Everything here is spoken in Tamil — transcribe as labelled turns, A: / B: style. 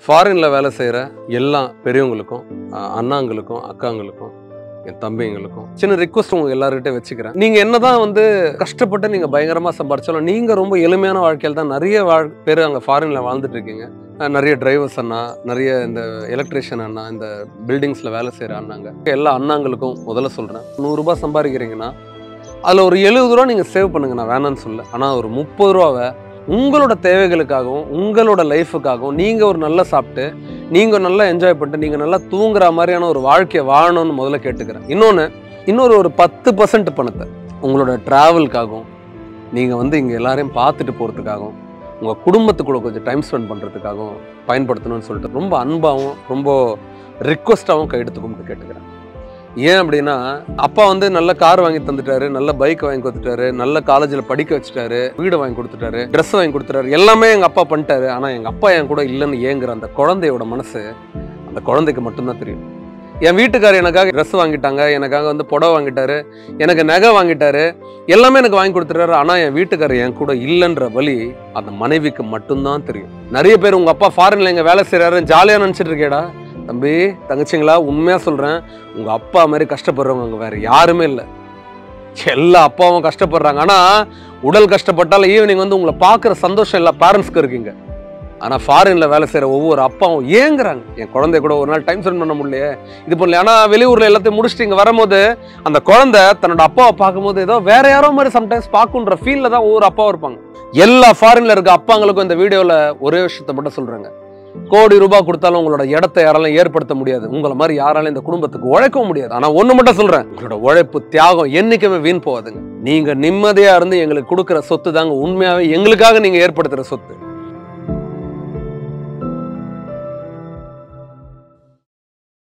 A: ஃபாரினில் வேலை செய்கிற எல்லா பெரியவங்களுக்கும் அஹ், அண்ணாங்களுக்கும் அக்காங்களுக்கும் என் தம்பிங்களுக்கும் சின்ன ரிக்வஸ்ட் உங்க எல்லார்கிட்ட வச்சுக்கிறேன் நீங்க என்னதான் வந்து கஷ்டப்பட்டு நீங்க பயங்கரமா சம்பாரிச்சாலும் நீங்க ரொம்ப எளிமையான வாழ்க்கையில் தான் நிறைய வாழ் பேர் அங்க ஃபாரின்ல வாழ்ந்துட்டு இருக்கீங்க அஹ் நிறைய டிரைவர்ஸ் அண்ணா நிறைய இந்த எலக்ட்ரிஷியன் அண்ணா இந்த பில்டிங்ஸ்ல வேலை செய்யற அண்ணாங்க எல்லா அண்ணாங்களுக்கும் முதல்ல சொல்றேன் நூறுரூபா சம்பாதிக்கிறீங்கன்னா அதுல ஒரு எழுபது ரூபா நீங்க சேவ் பண்ணுங்க நான் வேணாம்னு சொல்ல ஆனா ஒரு முப்பது ரூபாவை உங்களோட தேவைகளுக்காகவும் உங்களோட லைஃபுக்காகவும் நீங்க ஒரு நல்லா சாப்பிட்டு நீங்க நல்லா என்ஜாய் பண்ணிட்டு நீங்க நல்லா தூங்குற மாதிரியான ஒரு வாழ்க்கையை வாழணும்னு முதல்ல கேட்டுக்கிறேன் இன்னொன்று இன்னொரு ஒரு பத்து பர்சன்ட் பணத்தை உங்களோட ட்ராவலுக்காகவும் நீங்க வந்து இங்க எல்லாரையும் பார்த்துட்டு போறதுக்காகவும் உங்க குடும்பத்துக்கூட கொஞ்சம் டைம் ஸ்பெண்ட் பண்றதுக்காகவும் பயன்படுத்தணும்னு சொல்லிட்டு ரொம்ப அன்பாகவும் ரொம்ப ரிக்வஸ்டாகவும் கையெடுத்து கும்பிட்டு கேட்டுக்கிறேன் ஏன் அப்படின்னா அப்பா வந்து நல்ல கார் வாங்கி தந்துட்டாரு நல்ல பைக் வாங்கி கொடுத்துட்டாரு நல்ல காலேஜில் படிக்க வச்சுட்டாரு வீடு வாங்கி கொடுத்துட்டாரு ட்ரெஸ் வாங்கி கொடுத்துட்டாரு எல்லாமே எங்க அப்பா பண்ணிட்டாரு ஆனா எங்க அப்பா என் கூட இல்லைன்னு ஏங்குற அந்த குழந்தையோட மனசு அந்த குழந்தைக்கு மட்டும்தான் தெரியும் என் வீட்டுக்காரர் எனக்காக ட்ரெஸ் வாங்கிட்டாங்க எனக்காக வந்து புடவை வாங்கிட்டாரு எனக்கு நகை வாங்கிட்டாரு எல்லாமே எனக்கு வாங்கி கொடுத்துட்டாரு ஆனா என் வீட்டுக்காரர் என் கூட இல்லைன்ற வழி அந்த மனைவிக்கு மட்டும்தான் தெரியும் நிறைய பேர் உங்க அப்பா ஃபாரின்ல எங்க வேலை செய்யறாரு ஜாலியா நினைச்சிட்டு இருக்கேடா தம்பி தங்கச்சிங்களா உண்மையா சொல்றேன் உங்க அப்பா மாதிரி கஷ்டப்படுறவங்க அங்க வேற யாருமே இல்லை எல்லா அப்பாவும் கஷ்டப்படுறாங்க ஆனா உடல் கஷ்டப்பட்டாலும் ஈவினிங் வந்து உங்களை பார்க்குற சந்தோஷம் எல்லா பேரண்ட்ஸ்க்கு இருக்குங்க ஆனா ஃபாரின்ல வேலை செய்யற ஒவ்வொரு அப்பாவும் ஏங்குறாங்க என் குழந்தை கூட ஒரு நாள் டைம் ஸ்பெண்ட் பண்ண முடியலையே இது பண்ணல ஆனா வெளியூர்ல எல்லாத்தையும் முடிச்சுட்டு இங்க வரும்போது அந்த குழந்தை தன்னோட அப்பாவை பார்க்கும்போது ஏதோ வேற யாரோ மாதிரி சம்டைம்ஸ் பார்க்குன்ற ஃபீல்ல தான் ஒவ்வொரு அப்பாவும் இருப்பாங்க எல்லா ஃபாரின்ல இருக்க அப்பாங்களுக்கும் இந்த வீடியோல ஒரே விஷயத்த மட்டும் சொல்றாங்க கோடி ரூபாய் கொடுத்தாலும் உங்களோட இடத்தை யாராலும் ஏற்படுத்த முடியாது உங்களை மாதிரி யாராலும் இந்த குடும்பத்துக்கு உழைக்கவும் முடியாது ஆனா ஒண்ணு மட்டும் சொல்றேன் உங்களோட உழைப்பு தியாகம் என்னைக்குமே வீண் போகாதுங்க நீங்க நிம்மதியா இருந்து எங்களுக்கு கொடுக்குற சொத்து தாங்க உண்மையாவே எங்களுக்காக நீங்க ஏற்படுத்துற சொத்து